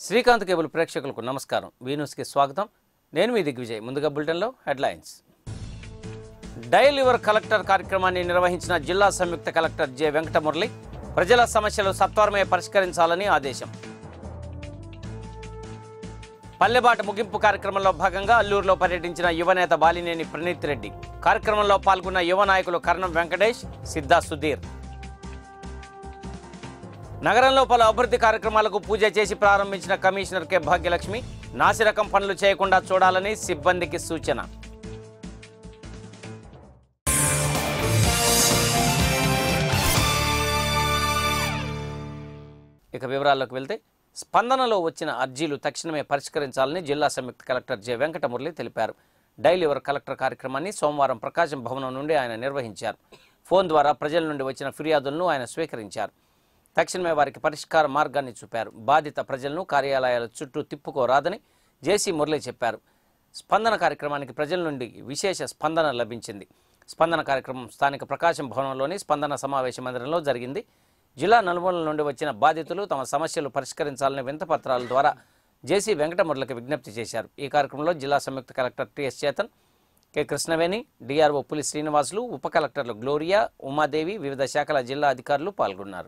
Srikanth cable ప్రేక్షకులకు నమస్కారం we న్యూస్కి స్వాగతం నేను మీ దిగ్విజయ్ ముందుగా బులెటిన్లో హెడ్లైన్స్ డయల్ యువర్ కలెక్టర్ కార్యక్రమాన్ని నిర్వహించిన జిల్లా సంయుక్త కలెక్టర్ జె వెంకటమురళి ప్రజల సమస్యలు సత్వరమే పరిష్కరించాలని ఆదేశం పల్లెబాట ముగింపు కార్యక్రమంలో భాగంగా అల్లూరులో పర్యటించిన యువనేత బాలినేని ప్రణీత్ రెడ్డి కార్యక్రమంలో పాల్గొన్న యువ నాయకులు కర్ణం వెంకటేష్ సిద్ధా సుధీర్ నగరంలో పలు అభివృద్ధి కార్యక్రమాలకు పూజ చేసి ప్రారంభించిన కమిషనర్ కె భాగ్యలక్ష్మి నాసిరకం పనులు చేయకుండా చూడాలని సిబ్బందికి సూచన ఇక వివరాల్లోకి వెళ్తే స్పందనలో వచ్చిన అర్జీలు తక్షణమే పరిష్కరించాలని జిల్లా సంయుక్త కలెక్టర్ జె వెంకటమురళి తెలిపారు డైలీ యువర్ కలెక్టర్ కార్యక్రమాన్ని సోమవారం ప్రకాశం భవనం నుండి ఆయన నిర్వహించారు ఫోన్ ద్వారా ప్రజల నుండి వచ్చిన ఫిర్యాదులను ఆయన స్వీకరించారు తక్షణమే వారికి పరిష్కార మార్గాన్ని చూపారు బాధిత ప్రజలను కార్యాలయాల చుట్టూ తిప్పుకోరాదని జేసీ మురళి చెప్పారు స్పందన కార్యక్రమానికి ప్రజల నుండి విశేష స్పందన లభించింది స్పందన కార్యక్రమం స్థానిక ప్రకాశం భవనంలోని స్పందన సమావేశ మందిరంలో జరిగింది జిల్లా నలుమూలల నుండి వచ్చిన బాధితులు తమ సమస్యలు పరిష్కరించాలని వింతపత్రాల ద్వారా జేసీ వెంకటమురళికి విజ్ఞప్తి చేశారు ఈ కార్యక్రమంలో జిల్లా సంయుక్త collector T S Chetan K Krishnaveni DRO Puli Srinivasulu ఉప కలెక్టర్లు గ్లోరియా ఉమాదేవి వివిధ శాఖల జిల్లా అధికారులు పాల్గొన్నారు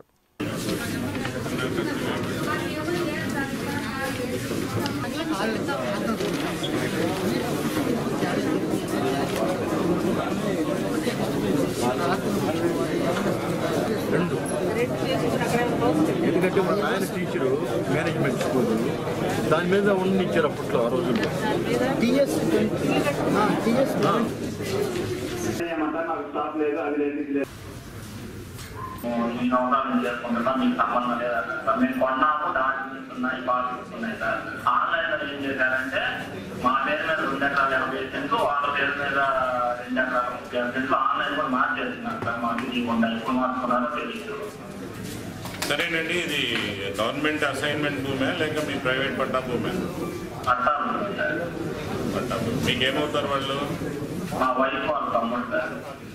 ఎందుకంటే మా నాయన టీచరు మేనేజ్మెంట్ స్కూల్ దాని మీద ఉండిచ్చారు అప్పట్లో ఆ రోజుల్లో టీఎస్ టీఎస్ ఏమంటారు నాకు స్టాప్ లేదు అది లేదు ఇది లేదు నేను అవసరం చేసుకుంటున్నా మీకు సంబంధం లేదన్నారు సార్ మేము కొన్నాము డాక్యుమెంట్స్ ఉన్నాయి పాస్బుక్స్ ఉన్నాయి సార్ ఆన్లైన్ లో ఏం చేశారంటే మా పేరు మీద రెండు ఎకరాల ఎనభై సెంట్లు వాళ్ళ పేరు మీద రెండు ఎకరాల ముప్పై ఆరు సెంట్లు ఆన్లైన్ కూడా మార్చేస్తున్నారు సార్ మాకు తెలియకుండా ఎప్పుడు మార్చుకున్నారో తెలియదు సరేనండి ఇది గవర్నమెంట్ అసైన్మెంట్ భూమే లేక మీ ప్రైవేట్ పట్టా భూమే పట్టా ఉంది సార్ పట్టా భూమి మీకేమవుతారు వాళ్ళు మా వైఫ్ వాళ్ళ తమ్ముడు సార్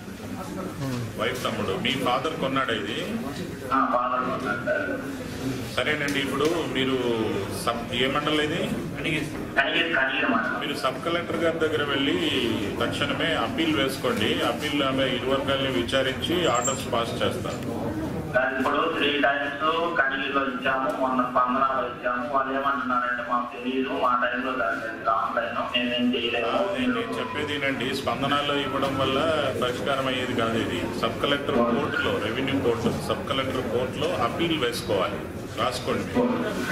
వైఫ్ తమ్ముడు మీ ఫాదర్ కొన్నాడా ఇది ఆ ఫాదర్ ఉన్నారు సార్ సరేనండి ఇప్పుడు మీరు సబ్ ఏ మండలం ఇది కనిగిరి కనిగిరి మాట మీరు సబ్ కలెక్టర్ గారి దగ్గర వెళ్ళి తక్షణమే అప్పీల్ వేసుకోండి అప్పీల్ ఆమె ఇరు వర్గాల్ని విచారించి ఆర్డర్స్ పాస్ చేస్తారు దాని ఇప్పుడు త్రీ టైమ్స్ కడిగిలో ఇచ్చాము మొన్న స్పందనలో ఇచ్చాము వాళ్ళు ఏమంటున్నారంటే మాకు తెలియదు మా టైంలో జరగలేదు ఆన్లైన్ మేమేం చేయలేము నేను నేను చెప్పేది ఏంటంటే స్పందనలో ఇవ్వడం వల్ల పరిష్కారం అయ్యేది కాదు ఇది సబ్ కలెక్టర్ కోర్టులో రెవెన్యూ కోర్టు సబ్ కలెక్టర్ కోర్టులో అప్పీల్ వేసుకోవాలి రాసుకోండి మీరు.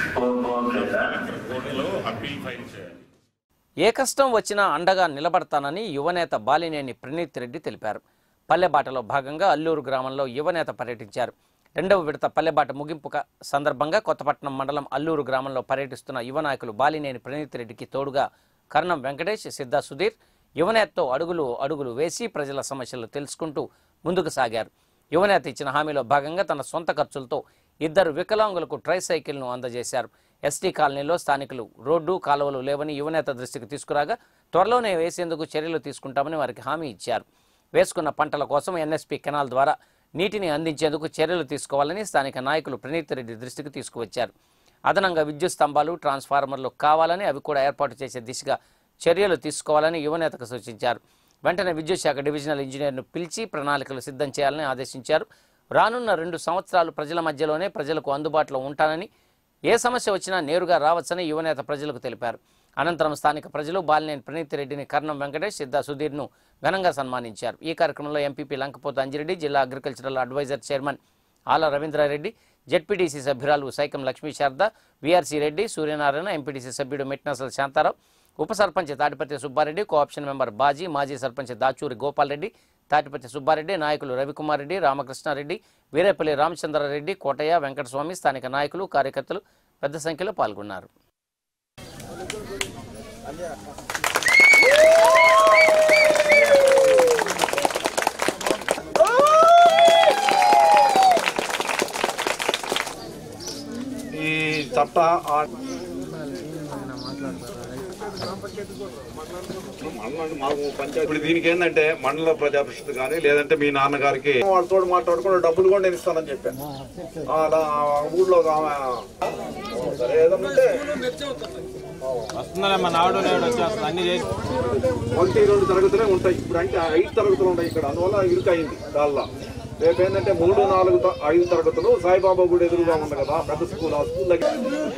ఓకే సబ్ సార్ కలెక్టర్ కోర్టులో అప్పీల్ ఫైల్ చేయాలి ఏ కష్టం వచ్చినా అండగా నిలబడతానని యువనేత బాలినేని ప్రణీత్ రెడ్డి తెలిపారు పల్లెబాటలో భాగంగా అల్లూరు గ్రామంలో యువనేత పర్యటించారు రెండవ విడత పల్లెబాట ముగింపు క- సందర్భంగా కొత్తపట్నం మండలం అల్లూరు గ్రామంలో పర్యటిస్తున్న యువ నాయకులు బాలినేని ప్రణీత్ రెడ్డికి తోడుగా కర్ణం వెంకటేష్ సిద్ధా సుధీర్ యువనేతతో అడుగులు అడుగులు వేసి ప్రజల సమస్యలు తెలుసుకుంటూ ముందుకు సాగారు యువనేత ఇచ్చిన హామీలో భాగంగా తన సొంత ఖర్చులతో ఇద్దరు వికలాంగులకు ట్రై సైకిల్ను అందజేశారు ఎస్టీ కాలనీలో స్థానికులు రోడ్డు కాలువలు లేవని యువనేత దృష్టికి తీసుకురాగా త్వరలోనే వేసేందుకు చర్యలు తీసుకుంటామని వారికి హామీ ఇచ్చారు వేసుకున్న పంటల కోసం ఎన్ఎస్పి కెనాల్ ద్వారా నీటిని అందించేందుకు చర్యలు తీసుకోవాలని స్థానిక నాయకులు ప్రణీత్ రెడ్డి దృష్టికి తీసుకువచ్చారు అదనంగా విద్యుత్ స్తంభాలు ట్రాన్స్ఫార్మర్లు కావాలని అవి కూడా ఏర్పాటు చేసే దిశగా చర్యలు తీసుకోవాలని యువనేతకు సూచించారు వెంటనే విద్యుత్ శాఖ డివిజనల్ ఇంజనీర్ను పిలిచి ప్రణాళికలు సిద్ధం చేయాలని ఆదేశించారు రానున్న రెండు సంవత్సరాలు ప్రజల మధ్యలోనే ప్రజలకు అందుబాటులో ఉంటానని ఏ సమస్య వచ్చినా నేరుగా రావచ్చని యువనేత ప్రజలకు తెలిపారు అనంతరం స్థానిక ప్రజలు బాలినేని ప్రణీత్ రెడ్డిని కర్ణం వెంకటేష్ సిద్ధా సుధీర్ను ఘనంగా సన్మానించారు ఈ కార్యక్రమంలో ఎంపీపీ లంకపోత అంజిరెడ్డి జిల్లా అగ్రికల్చరల్ అడ్వైజర్ చైర్మన్ ఆల రవీంద్రారెడ్డి జెడ్పీటీసీ సభ్యురాలు సైకం లక్ష్మీ శారద వీఆర్సీ రెడ్డి సూర్యనారాయణ ఎంపీటీసీ సభ్యుడు మిట్నాసల్ శాంతారావు ఉప సర్పంచ్ తాటిపత్రి సుబ్బారెడ్డి కోఆప్షన్ మెంబర్ బాజీ మాజీ సర్పంచ్ దాచూరి గోపాల్ రెడ్డి తాటిపత్రి సుబ్బారెడ్డి నాయకులు రవికుమార్ రెడ్డి రామకృష్ణారెడ్డి వీరేపల్లి రామచంద్రారెడ్డి కోటయ్య వెంకటస్వామి స్థానిక నాయకులు కార్యకర్తలు పెద్ద సంఖ్యలో పాల్గొన్నారు ఈ చట్ట ఆ- ఇప్పుడు దీనికి ఏంటంటే మండల ప్రజా పరిషత్ కానీ లేదంటే మీ నాన్నగారికి వాళ్ళతో మాట్లాడుకుని డబ్బులు కూడా నేను ఇస్తానని చెప్పాను ఆ, అలా ఆ ఊళ్ళో ఒక ఆమె సరే ఏదన్నా ఉంటే ఒకటి రెండు తరగతులే ఉంటాయి ఇప్పుడు అంటే ఐదు తరగతులు ఉంటాయి ఇక్కడ అందువల్ల ఇరుకైంది దానిలో రేపు ఏంటంటే మూడు నాలుగు త- ఐదు తరగతులు సాయిబాబా గుడి ఎదురుగా ఉంది కదా పెద్ద స్కూల్ ఆ స్కూల్ దగ్గర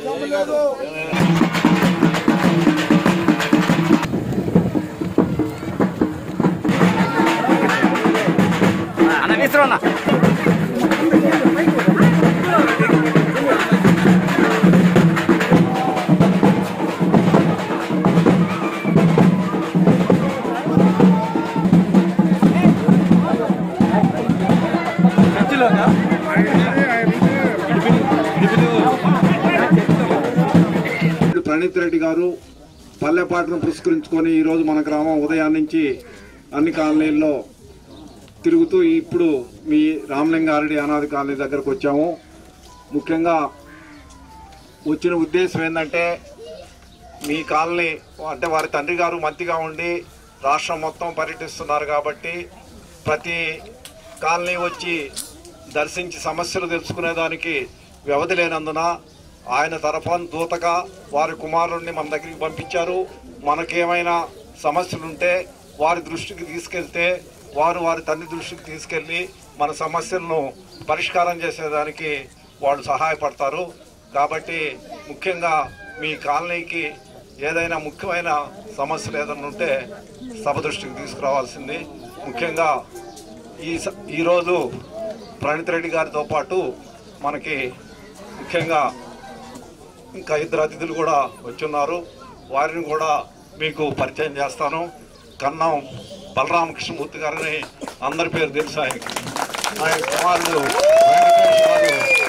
ప్రణీత్ రెడ్డి గారు పల్లెపాటను పురస్కరించుకొని ఈరోజు మన గ్రామం ఉదయం నుంచి అన్ని కాలనీల్లో తిరుగుతూ ఇప్పుడు మీ రామలింగారెడ్డి అనాథ కాలనీ దగ్గరకు వచ్చాము ముఖ్యంగా వచ్చిన ఉద్దేశం ఏంటంటే మీ కాలనీ అంటే వారి తండ్రి గారు మంత్రిగా ఉండి రాష్ట్రం మొత్తం పర్యటిస్తున్నారు కాబట్టి ప్రతి కాలనీ వచ్చి దర్శించి సమస్యలు తెలుసుకునేదానికి వ్యవధి లేనందున ఆయన తరఫున దూతగా వారి కుమారుడిని మన దగ్గరికి పంపించారు మనకేమైనా సమస్యలుంటే వారి దృష్టికి తీసుకెళ్తే వారు వారి తండ్రి దృష్టికి తీసుకెళ్లి మన సమస్యలను పరిష్కారం చేసేదానికి వాళ్ళు సహాయపడతారు కాబట్టి ముఖ్యంగా మీ కాలనీకి ఏదైనా ముఖ్యమైన సమస్యలు ఏదైనా ఉంటే సభ దృష్టికి తీసుకురావాల్సింది ముఖ్యంగా ఈ స- ఈరోజు ప్రణీత్ రెడ్డి గారితో పాటు మనకి ముఖ్యంగా ఇంకా ఇద్దరు అతిథులు కూడా వచ్చున్నారు వారిని కూడా మీకు పరిచయం చేస్తాను కన్నం బలరామకృష్ణమూర్తి గారిని అందరి పేరు తెలుసు ఆయనకి ఆయన కుమారుడు వెంకటేష్ గారు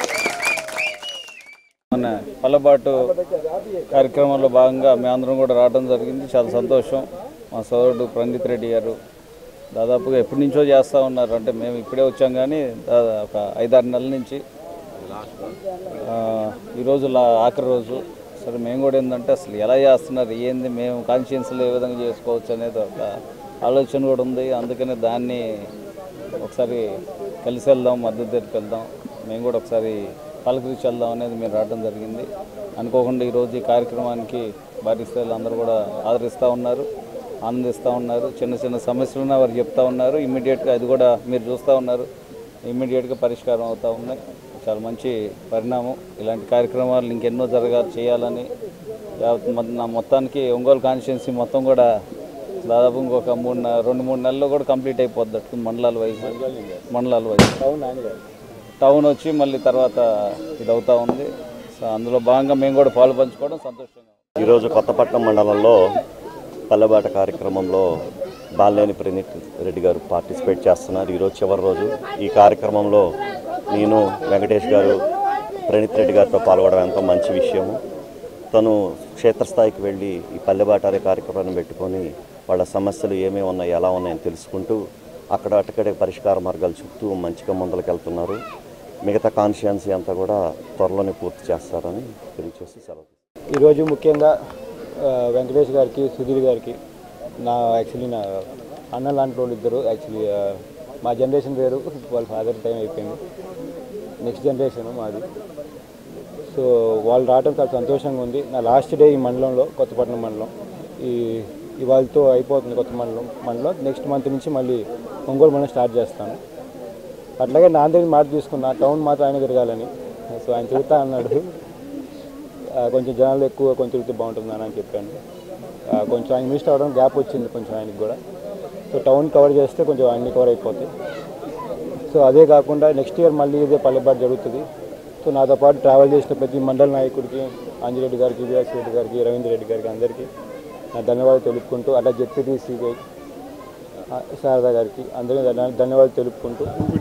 మన పల్లబాటు కార్యక్రమంలో భాగంగా మేమందరం కూడా రావడం జరిగింది చాలా సంతోషం మా సోదరుడు ప్రణీత్ రెడ్డి గారు దాదాపుగా ఎప్పటి నుంచో చేస్తూ ఉన్నారు అంటే మేము ఇప్పుడే వచ్చాం కానీ దాదా- ఒక ఐదారు నెలల నుంచి ఆ, ఈరోజు లా ఆఖరి రోజు సరే మేము కూడా ఏంటంటే అసలు ఎలా చేస్తున్నారు ఏంది మేము కాన్షియన్స్లో ఏ విధంగా చేసుకోవచ్చు అనేది ఒక ఆలోచన కూడా ఉంది అందుకనే దాన్ని ఒకసారి కలిసి వెళ్దాం మద్దతు దగ్గరికి వెళ్దాం మేము కూడా ఒకసారి పలకరించి వెళ్దాం అనేది మీరు రావడం జరిగింది అనుకోకుండా ఈరోజు ఈ కార్యక్రమానికి భారీ స్థాయిలో అందరూ కూడా ఆదరిస్తూ ఉన్నారు ఆనందిస్తూ ఉన్నారు చిన్న చిన్న సమస్యలున్నా వారు చెప్తా ఉన్నారు ఇమ్మీడియట్గా అది కూడా మీరు చూస్తూ ఉన్నారు ఇమ్మీడియట్గా పరిష్కారం అవుతూ ఉన్నాయి చాలా మంచి పరిణామం ఇలాంటి కార్యక్రమాలు ఇంకెన్నో జరగాలి చేయాలని యావత్ మొ- నా మొత్తానికి ఒంగోలు కాన్స్టిట్యున్సీ మొత్తం కూడా దాదాపు ఇంకొక మూడు నె- రెండు మూడు నెలల్లో కూడా కంప్లీట్ అయిపోద్ది అటు మండలాల వైజ్ మండలాల వైజ్ టౌన్ వచ్చి మళ్ళీ తర్వాత ఇది అవుతా ఉంది సో అందులో భాగంగా మేము కూడా పాలు పంచుకోవడం సంతోషంగా ఉంది. ఈరోజు కొత్తపట్నం మండలంలో పల్లెబాట కార్యక్రమంలో బాలినేని ప్రణీత్ రెడ్డి గారు పార్టిసిపేట్ చేస్తున్నారు ఈరోజు చివరి రోజు ఈ కార్యక్రమంలో నేను వెంకటేష్ గారు ప్రణీత్ రెడ్డి గారితో పాల్గొనడం ఎంతో మంచి విషయము తను క్షేత్రస్థాయికి వెళ్ళి ఈ పల్లెబాట అనే కార్యక్రమాన్ని పెట్టుకొని వాళ్ళ సమస్యలు ఏమేమి ఉన్నాయి ఎలా ఉన్నాయని తెలుసుకుంటూ అక్కడ అటుకడే పరిష్కార మార్గాలు చుట్టూ మంచిగా ముందరికి వెళ్తున్నారు మిగతా కాన్షియన్సీ అంతా కూడా త్వరలోనే పూర్తి చేస్తారని తెలియజేసి సెలవు ఈరోజు ముఖ్యంగా ఆ, వెంకటేష్ గారికి సుధీర్ గారికి నా యాక్చువల్లీ నా అన్న లాంటి వాళ్ళు ఇద్దరు యాక్చువల్లీ ఆ, మా జనరేషన్ వేరు వాళ్ళ ఫాదర్ టైం అయిపోయింది నెక్స్ట్ జనరేషన్ మాది సో వాళ్ళు రావడం చాలా సంతోషంగా ఉంది నా లాస్ట్ డే ఈ మండలంలో కొత్తపట్నం మండలం ఈ ఇవాళతో అయిపోతుంది కొత్త మండలం మండలం నెక్స్ట్ మంత్ నుంచి మళ్ళీ ఒంగోలు మండలం స్టార్ట్ చేస్తాను అట్లాగే నా దగ్గర మాట తీసుకున్నా టౌన్ మాత్రం ఆయన తిరగాలని సో ఆయన తిరుగుతా అన్నాడు ఆ, కొంచెం జనాలు ఎక్కువ కొంచెం తిరిగితే బాగుంటుందని అని చెప్పాను ఆ, కొంచెం ఆయన మినిస్టర్ అవ్వడం గ్యాప్ వచ్చింది కొంచెం ఆయనకి కూడా సో టౌన్ కవర్ చేస్తే కొంచెం అన్ని కవర్ అయిపోతాయి సో అదే కాకుండా నెక్స్ట్ ఇయర్ మళ్ళీ ఇదే పల్లెబాటు జరుగుతుంది సో నాతో పాటు ట్రావెల్ చేసిన ప్రతి మండల నాయకుడికి అంజిరెడ్డి గారికి వియాస్ రెడ్డి గారికి రవీంద్ర రెడ్డి గారికి అందరికీ నా ధన్యవాదాలు తెలుపుకుంటూ అట్లా జెడ్పీటీసీ శారదా గారికి అందరికీ ధన్య- ధన్యవాదాలు తెలుపుకుంటూ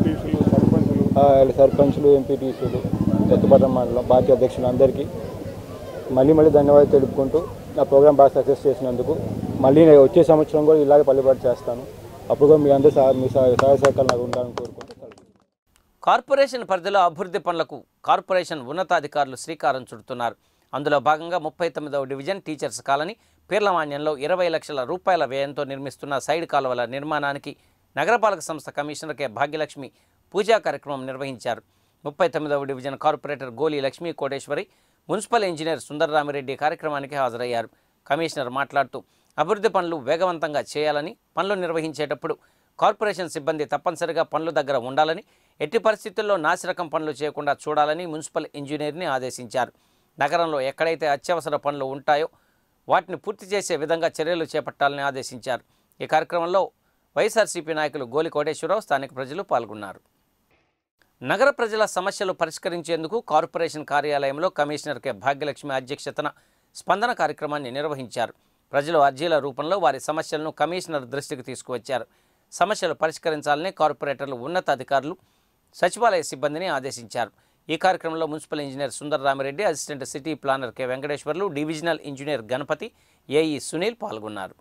ఆ, సర్పంచ్లు ఎంపీటీసీలు కొత్తపట్నం మండలం పార్టీ అధ్యక్షులు అందరికీ మళ్ళీ మళ్ళీ ధన్యవాదాలు తెలుపుకుంటూ నా ప్రోగ్రామ్ బాగా సక్సెస్ చేసినందుకు మళ్ళీ నేను వచ్చే సంవత్సరం కూడా ఇలాగే పల్లెపాటు చేస్తాను అప్పుడు కూడా మీ అందరూ సహా- మీ సహాయ సహాయ సహకారాలు నాకు ఉండాలని కోరుకుంటూ సెలవు. కార్పొరేషన్ పరిధిలో అభివృద్ధి పనులకు కార్పొరేషన్ ఉన్నతాధికారులు శ్రీకారం చుడుతున్నారు అందులో భాగంగా ముప్పై తొమ్మిదవ డివిజన్ టీచర్స్ కాలనీ పీర్లమాన్యంలో ఇరవై లక్షల రూపాయల వ్యయంతో నిర్మిస్తున్న సైడ్ కాలువల నిర్మాణానికి నగరపాలక సంస్థ కమిషనర్ కె భాగ్యలక్ష్మి పూజా కార్యక్రమం నిర్వహించారు ముప్పై తొమ్మిదవ division corporator Goli Lakshmi Koteswari municipal engineer Sundararami Reddy కార్యక్రమానికి హాజరయ్యారు కమిషనర్ మాట్లాడుతూ అభివృద్ధి పనులు వేగవంతంగా చేయాలని పనులు నిర్వహించేటప్పుడు కార్పొరేషన్ సిబ్బంది తప్పనిసరిగా పనుల దగ్గర ఉండాలని ఎట్టి పరిస్థితుల్లో నాసిరకం పనులు చేయకుండా చూడాలని మున్సిపల్ ఇంజనీర్ని ఆదేశించారు నగరంలో ఎక్కడైతే అత్యవసర పనులు ఉంటాయో వాటిని పూర్తి చేసే విధంగా చర్యలు చేపట్టాలని ఆదేశించారు ఈ కార్యక్రమంలో వైఎస్ఆర్సీపీ నాయకులు గోలి కోటేశ్వరరావు స్థానిక ప్రజలు పాల్గొన్నారు నగర ప్రజల సమస్యలు పరిష్కరించేందుకు కార్పొరేషన్ కార్యాలయంలో కమిషనర్ కె భాగ్యలక్ష్మి అధ్యక్షతన స్పందన కార్యక్రమాన్ని నిర్వహించారు ప్రజలు అర్జీల రూపంలో వారి సమస్యలను కమిషనర్ దృష్టికి తీసుకువచ్చారు సమస్యలు పరిష్కరించాలని కార్పొరేటర్లు ఉన్నతాధికారులు సచివాలయ సిబ్బందిని ఆదేశించారు ఈ కార్యక్రమంలో municipal engineer Sundar Rami Reddy assistant city planner K Venkateswarlu divisional engineer Ganapathi AE Sunil పాల్గొన్నారు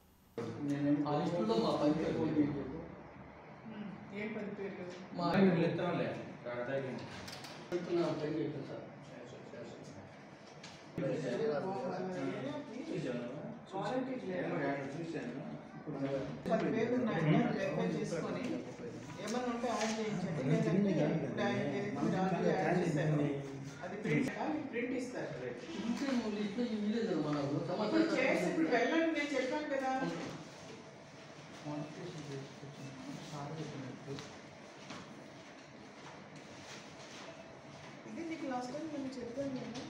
ఏమన్నా ఉంటే యాడ్ చేయించండి లేదంటే ఇప్పుడు ఆయన చేసి మీరు ఆల్రెడీ యాడ్ చేశారు అది ప్రింట్ ప్రింట్ ఇస్తారు ఇప్పుడు చేసి ఇప్పుడు వెళ్ళండి నేను చెప్పాను కదా ఇది నీకు లాస్ట్ టైం నేను చెప్పాను కదా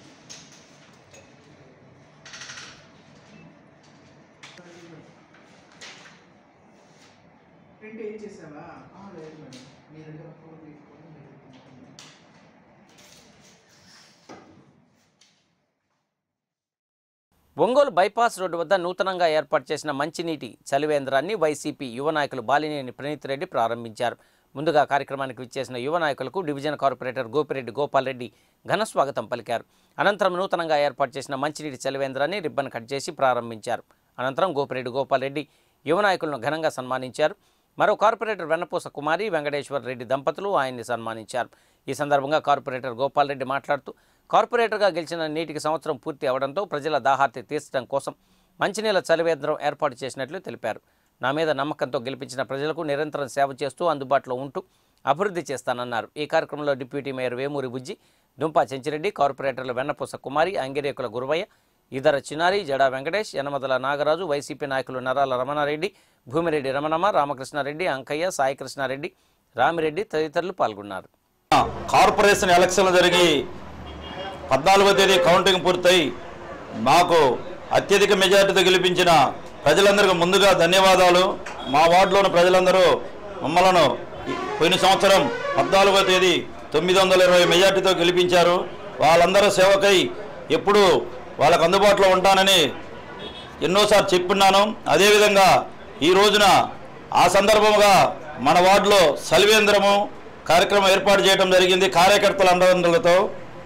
ప్రింట్ ఏం చేసావా ఆ, లేదు మేడం మీ దగ్గర ఫోన్ తీసుకొని మీరు తీసుకుంటాను. ఒంగోలు బైపాస్ రోడ్డు వద్ద నూతనంగా ఏర్పాటు చేసిన మంచినీటి చలివేంద్రాన్ని వైసీపీ యువ నాయకులు బాలినేని ప్రణీత్ రెడ్డి ప్రారంభించారు ముందుగా కార్యక్రమానికి విచ్చేసిన యువ నాయకులకు డివిజన్ కార్పొరేటర్ గోపిరెడ్డి గోపాల్ రెడ్డి ఘన స్వాగతం పలికారు అనంతరం నూతనంగా ఏర్పాటు చేసిన మంచినీటి చలివేంద్రాన్ని రిబ్బన్ కట్ చేసి ప్రారంభించారు అనంతరం గోపిరెడ్డి గోపాల్ రెడ్డి యువ నాయకులను ఘనంగా సన్మానించారు మరో కార్పొరేటర్ వెన్నపూస కుమారి వెంకటేశ్వర రెడ్డి దంపతులు ఆయన్ని సన్మానించారు ఈ సందర్భంగా కార్పొరేటర్ గోపాల్ రెడ్డి మాట్లాడుతూ కార్పొరేటర్గా గెలిచిన నీటికి సంవత్సరం పూర్తి అవడంతో ప్రజల దాహార్తి తీర్చడం కోసం మంచినీళ్ళ చలివేంద్రం ఏర్పాటు చేసినట్లు తెలిపారు నా మీద నమ్మకంతో గెలిపించిన ప్రజలకు నిరంతరం సేవ చేస్తూ అందుబాటులో ఉంటూ అభివృద్ధి చేస్తానన్నారు ఈ కార్యక్రమంలో డిప్యూటీ మేయర్ వేమూరి బుజ్జి దుంపా చెంచిరెడ్డి కార్పొరేటర్లు వెన్నపూస కుమారి అంగిరేకుల గురువయ్య ఇదర చిన్నారి జడా వెంకటేష్ యనమదల నాగరాజు వైసీపీ నాయకులు నరాల రమణారెడ్డి భూమిరెడ్డి రమణమ్మ రామకృష్ణారెడ్డి అంకయ్య సాయికృష్ణారెడ్డి రామిరెడ్డి తదితరులు పాల్గొన్నారు కార్పొరేషన్ ఎలక్షన్లు జరిగి పద్నాలుగో తేదీ కౌంటింగ్ పూర్తయి మాకు అత్యధిక మెజార్టీతో గెలిపించిన ప్రజలందరికీ ముందుగా ధన్యవాదాలు మా వార్డులోని ప్రజలందరూ మమ్మలను పోయిన సంవత్సరం పద్నాలుగో తేదీ తొమ్మిది వందల ఇరవై మెజార్టీతో గెలిపించారు వాళ్ళందరూ సేవకై ఎప్పుడూ వాళ్ళకు అందుబాటులో ఉంటానని ఎన్నోసార్లు చెప్పున్నాను అదేవిధంగా ఈ రోజున ఆ సందర్భంగా మన వార్డులో సలివేంద్రము కార్యక్రమం ఏర్పాటు చేయడం జరిగింది కార్యకర్తల అండదండలతో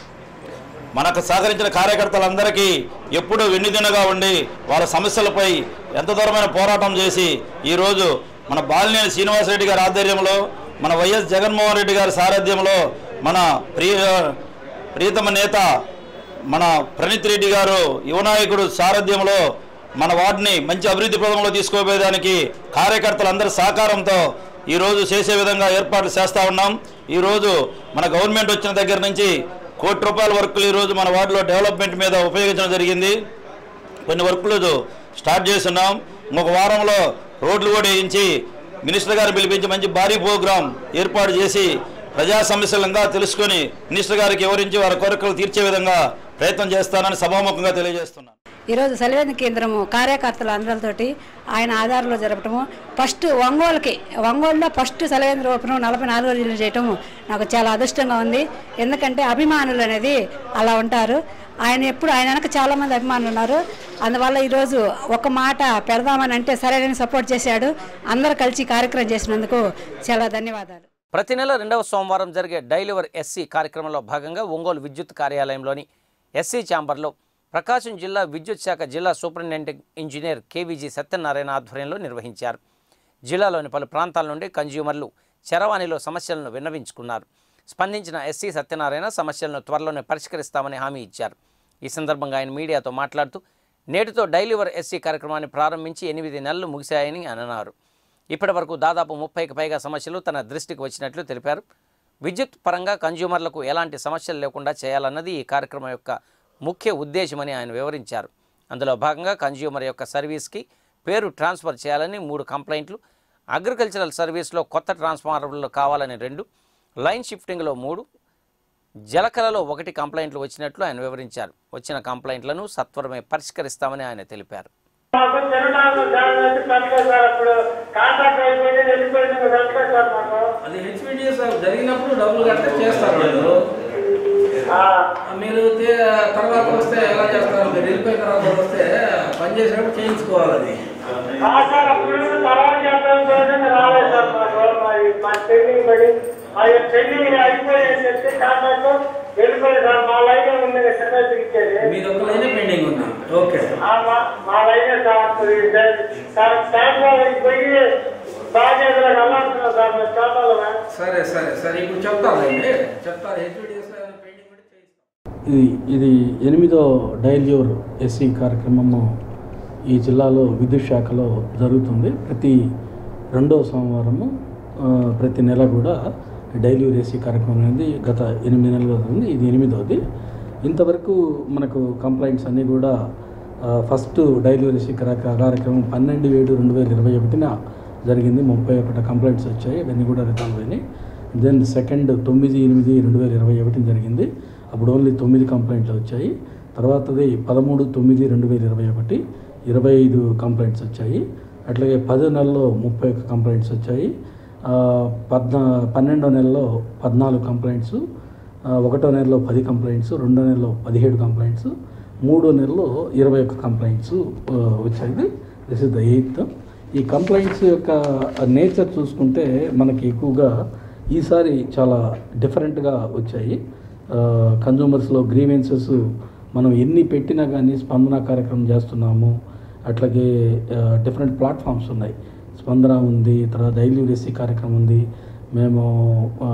మనకు సహకరించిన కార్యకర్తలందరికీ ఎప్పుడూ వెన్నుదినగా ఉండి వాళ్ళ సమస్యలపై ఎంత దూరమైన పోరాటం చేసి ఈరోజు మన బాలినేని శ్రీనివాసరెడ్డి గారి ఆధ్వర్యంలో మన వైఎస్ జగన్మోహన్ రెడ్డి గారి సారథ్యంలో మన ప్రియ ప్రియతమ నేత మన ప్రణీత్ రెడ్డి గారు యువనాయకుడు సారథ్యంలో మన వార్డుని మంచి అభివృద్ధి పదంలో తీసుకోపోయేదానికి కార్యకర్తలందరి సహకారంతో ఈరోజు చేసే విధంగా ఏర్పాట్లు చేస్తూ ఉన్నాం ఈరోజు మన గవర్నమెంట్ వచ్చిన దగ్గర నుంచి కోటి రూపాయల వర్కులు ఈరోజు మన వార్డులో డెవలప్మెంట్ మీద ఉపయోగించడం జరిగింది కొన్ని వర్కులు స్టార్ట్ చేస్తున్నాం ఇంకొక వారంలో రోడ్లు కూడా వేయించి మినిస్టర్ గారు పిలిపించి మంచి భారీ ప్రోగ్రాం ఏర్పాటు చేసి ప్రజా సమస్యలంగా తెలుసుకొని మినిస్టర్ గారికి వివరించి వారి కోరికలు తీర్చే విధంగా ప్రయత్నం చేస్తానని సభాముఖంగా తెలియజేస్తున్నాను ఈరోజు సలివేంద్ర కేంద్రము కార్యకర్తల అందరితోటి ఆయన ఆధారంలో జరపటము ఫస్ట్ ఒంగోలుకి ఒంగోలులో ఫస్ట్ సలివేంద్ర ఓపెన్ నలభై నాలుగు రోజులు చేయటము నాకు చాలా అదృష్టంగా ఉంది ఎందుకంటే అభిమానులు అనేది అలా ఉంటారు ఆయన ఎప్పుడు ఆయన వెనక చాలా మంది అభిమానులు ఉన్నారు అందువల్ల ఈరోజు ఒక మాట పెడదామని అంటే సరైన సపోర్ట్ చేశాడు అందరూ కలిసి ఈ కార్యక్రమం చేసినందుకు చాలా ధన్యవాదాలు ప్రతి నెల రెండవ సోమవారం జరిగే డైలివర్ ఎస్సీ కార్యక్రమంలో భాగంగా ఒంగోలు విద్యుత్ కార్యాలయంలోని ఎస్సీ ఛాంబర్లో ప్రకాశం జిల్లా విద్యుత్ శాఖ జిల్లా సూపరింటెండెంట్ ఇంజనీర్ కేవీజీ సత్యనారాయణ ఆధ్వర్యంలో నిర్వహించారు జిల్లాలోని పలు ప్రాంతాల నుండి కన్జ్యూమర్లు చరవాణిలో సమస్యలను విన్నవించుకున్నారు స్పందించిన ఎస్సీ సత్యనారాయణ సమస్యలను త్వరలోనే పరిష్కరిస్తామని హామీ ఇచ్చారు ఈ సందర్భంగా ఆయన మీడియాతో మాట్లాడుతూ నేటితో డైలీవర్ ఎస్సీ కార్యక్రమాన్ని ప్రారంభించి ఎనిమిది నెలలు ముగిశాయని ఆయన అన్నారు ఇప్పటి వరకు దాదాపు ముప్పైకి పైగా సమస్యలు తన దృష్టికి వచ్చినట్లు తెలిపారు విద్యుత్ పరంగా కన్జ్యూమర్లకు ఎలాంటి సమస్యలు లేకుండా చేయాలన్నది ఈ కార్యక్రమం యొక్క ముఖ్య ఉద్దేశమని ఆయన వివరించారు అందులో భాగంగా కన్జ్యూమర్ యొక్క సర్వీస్కి పేరు ట్రాన్స్ఫర్ చేయాలని మూడు కంప్లైంట్లు అగ్రికల్చరల్ సర్వీస్లో కొత్త ట్రాన్స్ఫార్మర్లు కావాలని రెండు లైన్ షిఫ్టింగ్లో మూడు జలకళలో ఒకటి కంప్లైంట్లు వచ్చినట్లు ఆయన వివరించారు వచ్చిన కంప్లైంట్లను సత్వరమే పరిష్కరిస్తామని ఆయన తెలిపారు మాకు తినడానికి దాని నుంచి పెట్టలేదు సార్ అప్పుడు కాంట్రాక్ట్ అయిపోయింది వెళ్ళిపోయింది మీరు పెట్టలేదు సార్ మాకు అది హెచ్పిడిఎస్ జరిగినప్పుడు డబ్బులు కడితే చేస్తారు వాళ్ళు మీరు తే- తర్వాత వస్తే ఎలా చేస్తారు మీరు వెళ్ళిపోయిన తర్వాత వస్తే పని చేసినప్పుడు చేయించుకోవాలి అది ఆ సార్ అప్పుడు తర్వాత చేస్తాం చూడండి రాలేదు సార్ మాకు మరి మా పెళ్లింగ్ పడి ఆ పెళ్లింగ్ అయిపోయింది చెప్పి కాంట్రాక్ట్ వెళ్ళిపోయింది సార్ మా లైన్ ఉంది సెకండ్ ఇచ్చేది మీది ఒక లైనే పెండింగ్ ఉంది ఓకే ఆ మా- మా లైన్ సార్ అప్పుడు ఇది సార్ ట్యాంక్ వాళ్ళకి పోయి బాధ్యతలకు వెళ్ళాల్సిన సార్ మేము చేతాలమే సరే సరే సరే ఇప్పుడు చెప్తారులేండి చెప్తారు హెచ్పిడిఎస్ ఇది ఇది ఎనిమిదో డైల్యూర్ ఎస్సీ కార్యక్రమము ఈ జిల్లాలో విద్యుత్ శాఖలో జరుగుతుంది ప్రతి రెండో సోమవారము ఆ, ప్రతి నెల కూడా డైల్యూర్ ఎస్సీ కార్యక్రమం అనేది గత ఎనిమిది నెలలు అవుతుంది ఇది ఎనిమిదవది ఇంతవరకు మనకు కంప్లైంట్స్ అన్నీ కూడా ఆ, ఫస్ట్ డైల్యూర్ ఎస్సీ కార్యక్రమం పన్నెండు ఏడు రెండు వేల ఇరవై ఒకటిన జరిగింది ముప్పై ఒకటి కంప్లైంట్స్ వచ్చాయి ఇవన్నీ కూడా రిజాల్వ్ అయినాయి దెన్ సెకండ్ తొమ్మిది ఎనిమిది రెండు వేల ఇరవై ఒకటి జరిగింది అప్పుడు ఓన్లీ తొమ్మిది కంప్లైంట్లు వచ్చాయి తర్వాతది పదమూడు తొమ్మిది రెండు వేల ఇరవై ఒకటి ఇరవై ఐదు కంప్లైంట్స్ వచ్చాయి అట్లాగే పదో నెలలో ముప్పై ఒక్క కంప్లైంట్స్ వచ్చాయి ఆ, పద్నా పన్నెండో నెలలో పద్నాలుగు కంప్లైంట్స్ ఆ, ఒకటో నెలలో పది కంప్లైంట్స్ రెండో నెలలో పదిహేడు కంప్లైంట్స్ మూడో నెలలో ఇరవై ఒక్క కంప్లైంట్స్ ఆ, వచ్చాయి దిస్ ఇస్ ద ఎయిత్ ఈ కంప్లైంట్స్ యొక్క నేచర్ చూసుకుంటే మనకి ఎక్కువగా ఈసారి చాలా డిఫరెంట్గా వచ్చాయి కన్జ్యూమర్స్లో గ్రీవెన్సెస్ మనం ఎన్ని పెట్టినా కానీ స్పందన కార్యక్రమం చేస్తున్నాము అట్లాగే డిఫరెంట్ ప్లాట్ఫామ్స్ ఉన్నాయి స్పందన ఉంది తర్వాత డైలీ రెసీ కార్యక్రమం ఉంది మేము ఆ,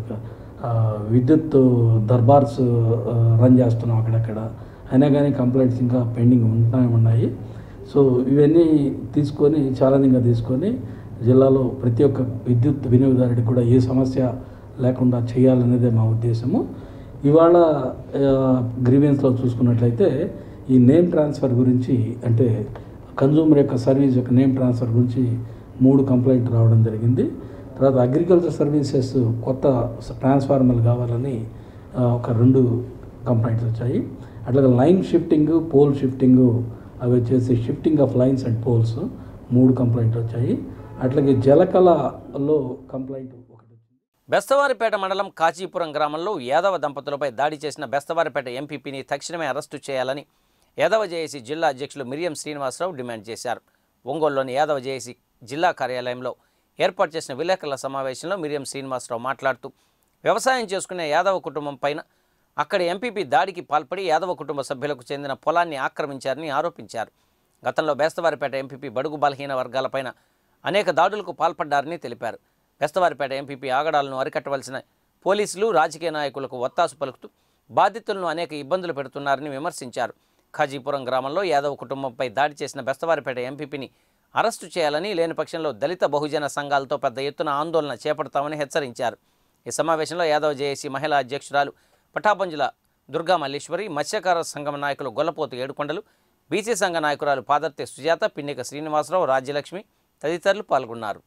ఆ, విద్యుత్ దర్బార్స్ ఆ, రన్ చేస్తున్నాం అక్కడక్కడ అయినా కానీ కంప్లైంట్స్ ఇంకా పెండింగ్ ఉంటూనే ఉన్నాయి సో ఇవన్నీ తీసుకొని ఛాలెంజింగ్గా తీసుకొని జిల్లాలో ప్రతి ఒక్క విద్యుత్ వినియోగదారుడికి కూడా ఏ సమస్య లేకుండా చేయాలనేదే మా ఉద్దేశము ఇవాళ గ్రీవెన్స్లో చూసుకున్నట్లయితే ఈ నేమ్ ట్రాన్స్ఫర్ గురించి అంటే కన్జ్యూమర్ యొక్క సర్వీస్ యొక్క నేమ్ ట్రాన్స్ఫర్ గురించి మూడు కంప్లైంట్ రావడం జరిగింది తర్వాత అగ్రికల్చర్ సర్వీసెస్ కొత్త ట్రాన్స్ఫార్మర్లు కావాలని ఆ, ఒక రెండు కంప్లైంట్స్ వచ్చాయి అట్లాగే లైన్ షిఫ్టింగ్ పోల్ షిఫ్టింగ్ అవి వచ్చేసి shifting of lines and poles మూడు కంప్లైంట్లు వచ్చాయి అట్లాగే జలకళలో కంప్లైంట్ బెస్తవారిపేట మండలం కాచీపురం గ్రామంలో యాదవ దంపతులపై దాడి చేసిన బెస్తవారిపేట ఎంపీపీని తక్షణమే అరెస్టు చేయాలని యాదవ జేఏసీ జిల్లా అధ్యక్షులు మిరియం శ్రీనివాసరావు డిమాండ్ చేశారు ఒంగోలులోని యాదవ జేఏసీ జిల్లా కార్యాలయంలో ఏర్పాటు చేసిన విలేకరుల సమావేశంలో మిరియం శ్రీనివాసరావు మాట్లాడుతూ వ్యవసాయం చేసుకునే యాదవ కుటుంబం పైన అక్కడి ఎంపీపీ దాడికి పాల్పడి యాదవ కుటుంబ సభ్యులకు చెందిన పొలాన్ని ఆక్రమించారని ఆరోపించారు గతంలో బేస్తవారిపేట ఎంపీపీ బడుగు బలహీన వర్గాలపైన అనేక దాడులకు పాల్పడ్డారని తెలిపారు బెస్తవారిపేట ఎంపీపీ ఆగడాలను అరికట్టవలసిన పోలీసులు రాజకీయ నాయకులకు ఒత్తాసు పలుకుతూ బాధితులను అనేక ఇబ్బందులు పెడుతున్నారని విమర్శించారు ఖాజీపురం గ్రామంలో యాదవ్ కుటుంబంపై దాడి చేసిన బెస్తవారిపేట ఎంపీపీని అరెస్టు చేయాలని లేని పక్షంలో దళిత బహుజన సంఘాలతో పెద్ద ఎత్తున ఆందోళన చేపడతామని హెచ్చరించారు ఈ సమావేశంలో యాదవ్ జేఏసీ మహిళా అధ్యక్షురాలు పటాపంజుల దుర్గా మల్లేశ్వరి మత్స్యకార సంఘం నాయకులు గొల్లపోతు ఏడుకొండలు బీసీ సంఘ నాయకురాలు పాదర్తి సుజాత పిన్నిక శ్రీనివాసరావు రాజ్యలక్ష్మి తదితరులు పాల్గొన్నారు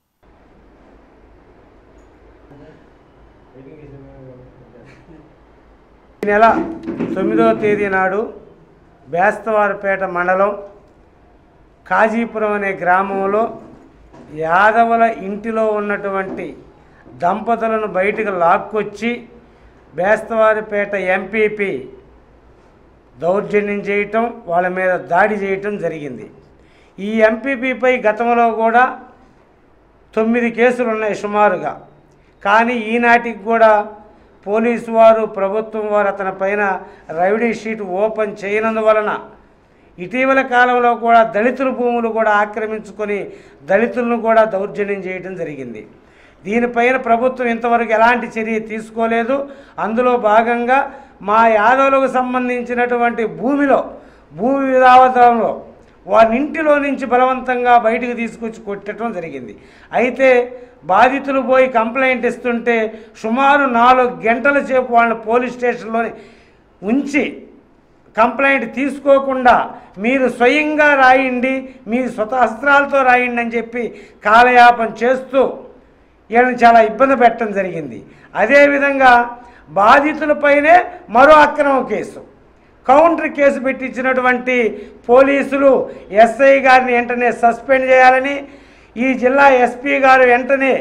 ఈ నెల తొమ్మిదవ తేదీ నాడు బేస్తవారిపేట మండలం కాజీపురం అనే గ్రామంలో యాదవుల ఇంటిలో ఉన్నటువంటి దంపతులను బయటకు లాక్కొచ్చి బేస్తవారిపేట ఎంపీపీ దౌర్జన్యం చేయటం వాళ్ళ మీద దాడి చేయటం జరిగింది ఈ ఎంపీపీపై గతంలో కూడా తొమ్మిది కేసులు ఉన్నాయి సుమారుగా కానీ ఈనాటికి కూడా పోలీసు వారు ప్రభుత్వం వారు అతని పైన రౌడీ షీట్ ఓపెన్ చేయనందువలన ఇటీవల కాలంలో కూడా దళితుల భూములు కూడా ఆక్రమించుకొని దళితులను కూడా దౌర్జన్యం చేయడం జరిగింది దీనిపైన ప్రభుత్వం ఇంతవరకు ఎలాంటి చర్య తీసుకోలేదు అందులో భాగంగా మా యాదవులకు సంబంధించినటువంటి భూమిలో భూమి విధావతంలో వారి ఇంటిలో నుంచి బలవంతంగా బయటకు తీసుకొచ్చి కొట్టడం జరిగింది అయితే బాధితులు పోయి కంప్లైంట్ ఇస్తుంటే సుమారు నాలుగు గంటల సేపు వాళ్ళని పోలీస్ స్టేషన్లోని ఉంచి కంప్లైంట్ తీసుకోకుండా మీరు స్వయంగా రాయండి మీ స్వతహస్త్రాలతో రాయండి అని చెప్పి కాలయాపన చేస్తూ వీళ్ళని చాలా ఇబ్బంది పెట్టడం జరిగింది అదేవిధంగా బాధితులపైనే మరో అక్రమ కేసు కౌంటర్ కేసు పెట్టించినటువంటి పోలీసులు ఎస్ఐ గారిని వెంటనే సస్పెండ్ చేయాలని ఈ జిల్లా ఎస్పీ గారు వెంటనే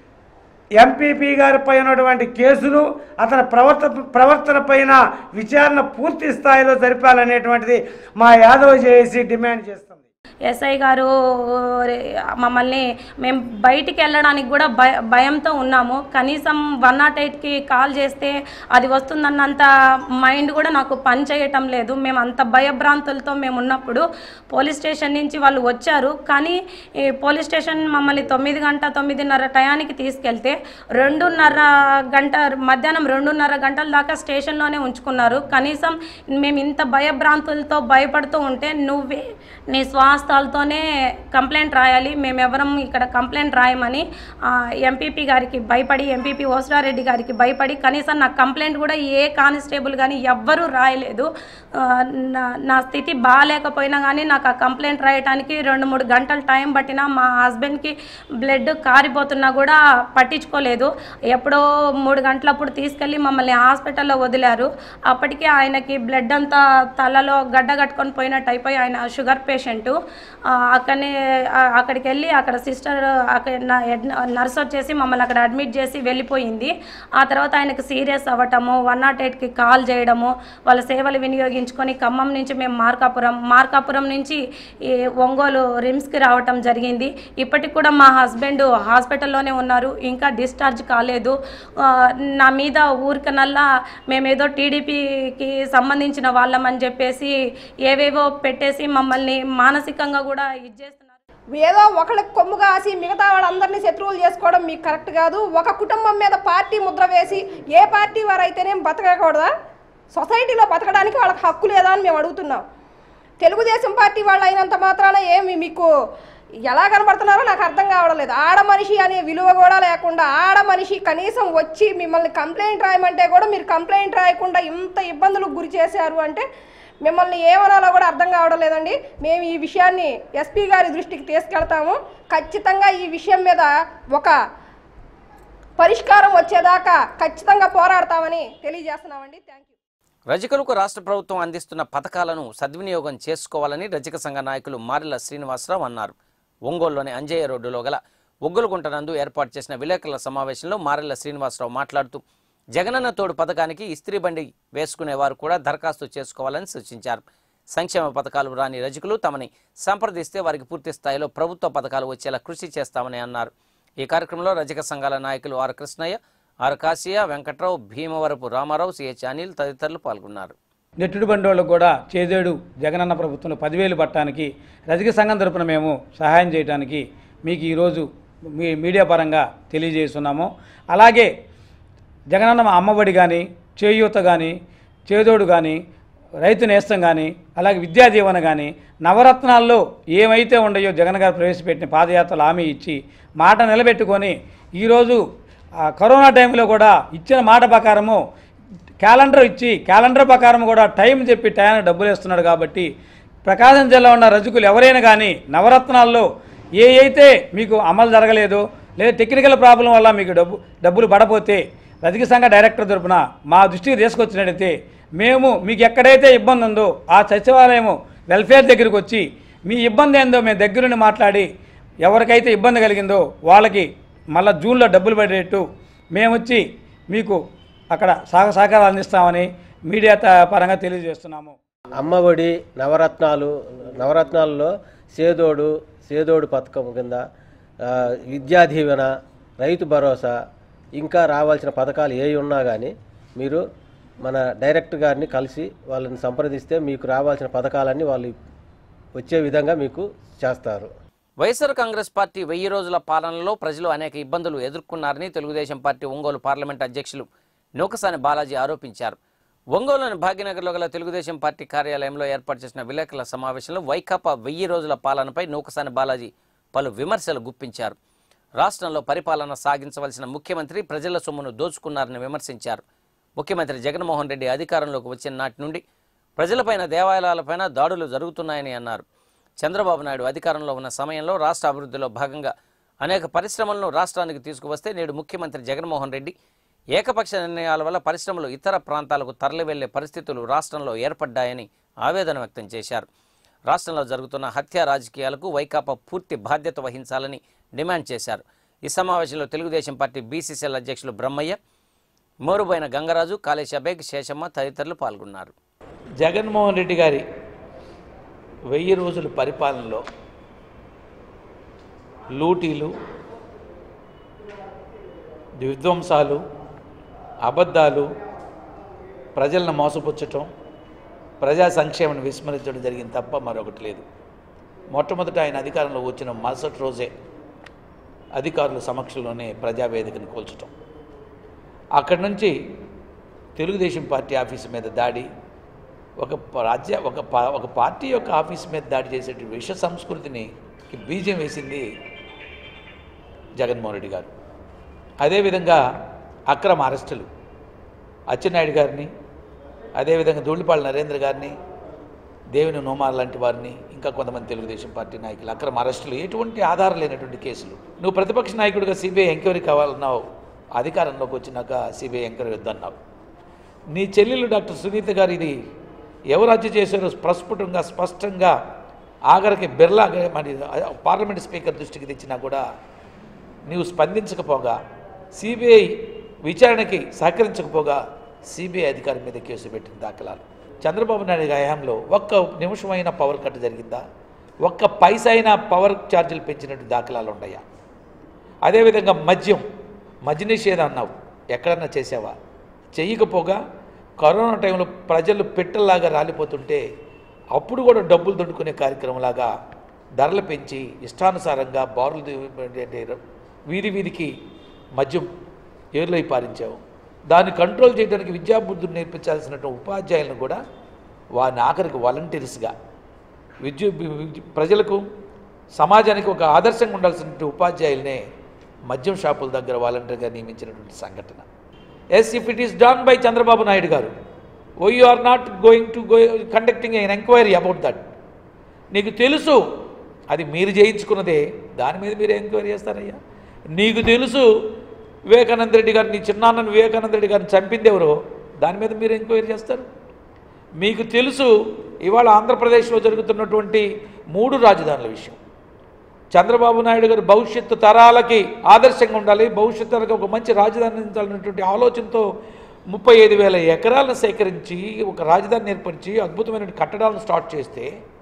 ఎంపీపీ గారిపై ఉన్నటువంటి కేసులు అతని ప్రవర్త ప్రవర్తన పైన విచారణ పూర్తి స్థాయిలో జరిపాలనేటువంటిది మా యాదవ్ జేఏసీ డిమాండ్ చేస్తుంది ఎస్ఐ గారు మమ్మల్ని మేము బయటికి వెళ్ళడానికి కూడా భయ భయంతో ఉన్నాము కనీసం వన్ నాట్ ఎయిట్కి కాల్ చేస్తే అది వస్తుందన్నంత మైండ్ కూడా నాకు పని చేయటం లేదు మేము అంత భయభ్రాంతులతో మేము ఉన్నప్పుడు పోలీస్ స్టేషన్ నుంచి వాళ్ళు వచ్చారు కానీ ఈ పోలీస్ స్టేషన్ మమ్మల్ని తొమ్మిది గంట తొమ్మిదిన్నర టయానికి తీసుకెళ్తే రెండున్నర గంట మధ్యాహ్నం రెండున్నర గంటల దాకా స్టేషన్లోనే ఉంచుకున్నారు కనీసం మేము ఇంత భయభ్రాంతులతో భయపడుతూ ఉంటే నువ్వే నీ స్వాస్థాలతోనే కంప్లైంట్ రాయాలి మేమెవరం ఇక్కడ కంప్లైంట్ రాయమని ఎంపీపీ గారికి భయపడి ఎంపీపీ ఓసరారెడ్డి గారికి భయపడి కనీసం నా కంప్లైంట్ కూడా ఏ కానిస్టేబుల్ కానీ ఎవ్వరూ రాయలేదు ఆ, నా నా స్థితి బాగాలేకపోయినా కానీ నాకు ఆ కంప్లైంట్ రాయడానికి రెండు మూడు గంటలు టైం పట్టినా మా హస్బెండ్కి బ్లడ్ కారిపోతున్నా కూడా పట్టించుకోలేదు ఎప్పుడో మూడు గంటలప్పుడు తీసుకెళ్ళి మమ్మల్ని హాస్పిటల్లో వదిలారు అప్పటికే ఆయనకి బ్లడ్ అంతా తలలో గడ్డ కట్టుకొని పోయినట్టు అయిపోయి ఆయన షుగర్ పేషెంటు అక్కడనే ఆ, అక్కడికి వెళ్ళి అక్కడ సిస్టర్ అక్కడ నా హెడ్ నర్స్ వచ్చేసి మమ్మల్ని అక్కడ అడ్మిట్ చేసి వెళ్ళిపోయింది ఆ తర్వాత ఆయనకు సీరియస్ అవ్వటము వన్ నాట్ ఎయిట్కి కాల్ చేయడము వాళ్ళ సేవలు వినియోగించుకొని ఖమ్మం నుంచి మేము మార్కాపురం మార్కాపురం నుంచి ఈ ఒంగోలు రిమ్స్కి రావటం జరిగింది ఇప్పటికి కూడా మా హస్బెండ్ హాస్పిటల్లోనే ఉన్నారు ఇంకా డిశ్చార్జ్ కాలేదు ఆ, నా మీద ఊరికనల్లా మేమేదో టీడీపీకి సంబంధించిన వాళ్ళమని చెప్పేసి ఏవేవో పెట్టేసి మమ్మల్ని మానసికంగా కూడా ఇది చేస్తున్నారు ఏదో ఒకళ్ళకి కొమ్ము కాసి మిగతా వాళ్ళందరినీ శత్రువులు చేసుకోవడం మీకు కరెక్ట్ కాదు ఒక కుటుంబం మీద పార్టీ ముద్ర వేసి ఏ పార్టీ వారైతేనేం బతకకూడదా సొసైటీలో బతకడానికి వాళ్ళకి హక్కు లేదా అని మేము అడుగుతున్నాం తెలుగుదేశం పార్టీ వాళ్ళు అయినంత మాత్రాన ఏమి మీకు ఎలా కనబడుతున్నారో నాకు అర్థం కావడం లేదు ఆడ మనిషి అనే విలువ కూడా లేకుండా ఆడ మనిషి కనీసం వచ్చి మిమ్మల్ని కంప్లైంట్ రాయమంటే కూడా మీరు కంప్లైంట్ రాయకుండా ఇంత ఇబ్బందులకు గురి చేశారు అంటే మిమ్మల్ని ఏమనాలో కూడా అర్థం కావడం లేదండి మేము ఈ విషయాన్ని ఎస్పీ గారి దృష్టికి తీసుకెళ్తాము ఖచ్చితంగా ఈ విషయం మీద ఒక పరిష్కారం వచ్చేదాకా ఖచ్చితంగా పోరాడతామని తెలియజేస్తున్నామండి థ్యాంక్ యూ రజకులకు రాష్ట్ర ప్రభుత్వం అందిస్తున్న పథకాలను సద్వినియోగం చేసుకోవాలని రజక సంఘ నాయకులు మారెల శ్రీనివాసరావు అన్నారు ఒంగోలులోని అంజయ్య రోడ్డులో గల ఒగ్గులగుంట నందు ఏర్పాటు చేసిన విలేకరుల సమావేశంలో మారెల శ్రీనివాసరావు మాట్లాడుతూ జగనన్న తోడు పథకానికి ఇస్త్రీ బండి వేసుకునేవారు కూడా దరఖాస్తు చేసుకోవాలని సూచించారు సంక్షేమ పథకాలు రాని రజకులు తమని సంప్రదిస్తే వారికి పూర్తి స్థాయిలో ప్రభుత్వ పథకాలు వచ్చేలా కృషి చేస్తామని అన్నారు ఈ కార్యక్రమంలో రజక సంఘాల నాయకులు R Krishnaiah R Kashiya Venkatrao Bheemavarapu Rama Rao CH Anil తదితరులు పాల్గొన్నారు నెట్టుడు బండోళ్ళకు కూడా చేదేడు జగనన్న ప్రభుత్వంలో పదివేలు పట్టడానికి రజక సంఘం తరపున మేము సహాయం చేయడానికి మీకు ఈరోజు మీ మీడియా పరంగా తెలియజేస్తున్నాము అలాగే జగనన్న అమ్మఒడి కానీ చేయూత కానీ చేదోడు కానీ రైతు నేస్తం కానీ అలాగే విద్యా దీవెన కానీ నవరత్నాల్లో ఏమైతే ఉండయో జగన్ గారు ప్రవేశపెట్టిన పాదయాత్రలు హామీ ఇచ్చి మాట నిలబెట్టుకొని ఈరోజు ఆ, కరోనా టైంలో కూడా ఇచ్చిన మాట ప్రకారము క్యాలెండర్ ఇచ్చి క్యాలెండర్ ప్రకారం కూడా టైం చెప్పి టైం డబ్బులు ఇస్తున్నాడు కాబట్టి ప్రకాశం జిల్లా ఉన్న రజకులు ఎవరైనా కానీ నవరత్నాల్లో ఏ అయితే మీకు అమలు జరగలేదో లేదా టెక్నికల్ ప్రాబ్లం వల్ల మీకు డబ్బు డబ్బులు పడపోతే రజక సంఘ డైరెక్టర్ తరపున మా దృష్టికి తీసుకొచ్చినట్టయితే మేము మీకు ఎక్కడైతే ఇబ్బంది ఉందో ఆ సచివాలయము వెల్ఫేర్ దగ్గరికి వచ్చి మీ ఇబ్బంది ఏందో మేము దగ్గరుండి మాట్లాడి ఎవరికైతే ఇబ్బంది కలిగిందో వాళ్ళకి మళ్ళీ జూన్లో డబ్బులు పడేట్టు మేము వచ్చి మీకు అక్కడ సహ సహకారాలు అందిస్తామని మీడియా త- పరంగా తెలియజేస్తున్నాము అమ్మఒడి నవరత్నాలు నవరత్నాలలో సేదోడు సేదోడు పథకం కింద ఆ, విద్యా దీవెన రైతు భరోసా ఇంకా రావాల్సిన పథకాలు ఏ ఉన్నా కానీ మీరు మన డైరెక్టర్ గారిని కలిసి వాళ్ళని సంప్రదిస్తే మీకు రావాల్సిన పథకాలన్నీ వాళ్ళు వచ్చే విధంగా మీకు చేస్తారు వైఎస్ఆర్ కాంగ్రెస్ పార్టీ వెయ్యి రోజుల పాలనలో ప్రజలు అనేక ఇబ్బందులు ఎదుర్కొన్నారని తెలుగుదేశం పార్టీ ఒంగోలు పార్లమెంట్ అధ్యక్షులు నూకసాని బాలాజీ ఆరోపించారు ఒంగోలులోని భాగ్యనగర్లో గల తెలుగుదేశం పార్టీ కార్యాలయంలో ఏర్పాటు చేసిన విలేకరుల సమావేశంలో వైకాపా వెయ్యి రోజుల పాలనపై నూకసాని బాలాజీ పలు విమర్శలు గుప్పించారు రాష్ట్రంలో పరిపాలన సాగించవలసిన ముఖ్యమంత్రి ప్రజల సొమ్మును దోచుకున్నారని విమర్శించారు ముఖ్యమంత్రి జగన్మోహన్ రెడ్డి అధికారంలోకి వచ్చిన నాటి నుండి ప్రజలపైన దేవాలయాలపైన దాడులు జరుగుతున్నాయని అన్నారు చంద్రబాబు నాయుడు అధికారంలో ఉన్న సమయంలో రాష్ట్ర అభివృద్ధిలో భాగంగా అనేక పరిశ్రమలను రాష్ట్రానికి తీసుకువస్తే నేడు ముఖ్యమంత్రి జగన్మోహన్ రెడ్డి ఏకపక్ష నిర్ణయాల వల్ల పరిశ్రమలు ఇతర ప్రాంతాలకు తరలి వెళ్లే పరిస్థితులు రాష్ట్రంలో ఏర్పడ్డాయని ఆవేదన వ్యక్తం చేశారు రాష్ట్రంలో జరుగుతున్న హత్య రాజకీయాలకు వైకాపా పూర్తి బాధ్యత వహించాలని డిమాండ్ చేశారు ఈ సమావేశంలో తెలుగుదేశం పార్టీ బీసీసీఎల్ అధ్యక్షులు బ్రహ్మయ్య మోరుబోయిన గంగరాజు కాళేశబేగ్ శేషమ్మ తదితరులు పాల్గొన్నారు జగన్మోహన్ రెడ్డి గారి వెయ్యి రోజుల పరిపాలనలో లూటీలు విధ్వంసాలు అబద్ధాలు ప్రజలను మోసపుచ్చటం ప్రజా సంక్షేమాన్ని విస్మరించడం జరిగింది తప్ప మరొకటి లేదు మొట్టమొదట ఆయన అధికారంలో వచ్చిన మరుసటి రోజే అధికారుల సమక్షంలోనే ప్రజావేదికను కూల్చటం అక్కడి నుంచి తెలుగుదేశం పార్టీ ఆఫీసు మీద దాడి ఒక ప- రాజ్య ఒక పా- ఒక పార్టీ యొక్క ఆఫీస్ మీద దాడి చేసే విష సంస్కృతిని కి బీజం వేసింది జగన్మోహన్ రెడ్డి గారు అదేవిధంగా అక్రమ అరెస్టులు అచ్చెన్నాయుడు గారిని అదేవిధంగా ధూళిపాళ నరేంద్ర గారిని దేవిని నోమార్ లాంటి వారిని ఇంకా కొంతమంది తెలుగుదేశం పార్టీ నాయకులు అక్రమ అరెస్టులు ఎటువంటి ఆధారం లేనటువంటి కేసులు నువ్వు ప్రతిపక్ష నాయకుడిగా సిబిఐ ఎంక్వైరీ కావాలన్నావు అధికారంలోకి వచ్చినాక సిబిఐ ఎంక్వైరీ వద్దన్నావు నీ చెల్లెలు డాక్టర్ సునీత గారు ఇది ఎవరు హత్య చేశారో ప్రస్ఫుటంగా స్పష్టంగా ఆఖరికి బిర్లా గా- మరి పార్లమెంట్ స్పీకర్ దృష్టికి తెచ్చినా కూడా నీవు స్పందించకపోగా సిబిఐ విచారణకి సహకరించకపోగా సిబిఐ అధికారి మీద కేసు పెట్టిన దాఖలాలు చంద్రబాబు నాయుడు హయాంలో ఒక్క నిమిషమైన పవర్ కట్ జరిగిందా ఒక్క పైసా అయినా పవర్ ఛార్జీలు పెంచినట్టు దాఖలాలు ఉన్నాయా అదేవిధంగా మద్యం మద్య నిషేధం అన్నావు ఎక్కడన్నా చేసావా చెయ్యకపోగా కరోనా టైంలో ప్రజలు పెట్టల్లాగా రాలిపోతుంటే అప్పుడు కూడా డబ్బులు దొడుకునే కార్యక్రమంలాగా ధరలు పెంచి ఇష్టానుసారంగా బారులు ది- వీధి వీధికి మద్యం ఏర్లై పారించావు దాన్ని కంట్రోల్ చేయడానికి విద్యాబుద్ధులు నేర్పించాల్సినటువంటి ఉపాధ్యాయులను కూడా వారిని ఆఖరికి వాలంటీర్స్గా విద్యు వి- ప్రజలకు సమాజానికి ఒక ఆదర్శంగా ఉండాల్సిన ఉపాధ్యాయులనే మద్యం షాపుల దగ్గర వాలంటీర్గా నియమించినటువంటి సంఘటన yes if it is done by Chandrababu Naidu garu oh you are not going to go conducting an enquiry about that నీకు తెలుసు అది మీరు చేయించుకున్నదే దాని మీద మీరు ఎంక్వైరీ చేస్తారయ్యా నీకు తెలుసు వివేకానంద రెడ్డి గారు నీ చిన్నాన్నను వివేకానంద రెడ్డి గారిని చంపింది ఎవరో దాని మీద మీరు ఎంక్వైరీ చేస్తారు మీకు తెలుసు ఇవాళ ఆంధ్రప్రదేశ్లో జరుగుతున్నటువంటి మూడు రాజధానుల విషయం చంద్రబాబు నాయుడు గారు భవిష్యత్తు తరాలకి ఆదర్శంగా ఉండాలి భవిష్యత్తు తరాలకి ఒక మంచి రాజధాని నిర్మించాలనేటువంటి ఆలోచనతో ముప్పై ఐదు వేల ఎకరాలను సేకరించి ఒక రాజధాని ఏర్పరిచి అద్భుతమైన కట్టడాలను స్టార్ట్ చేస్తే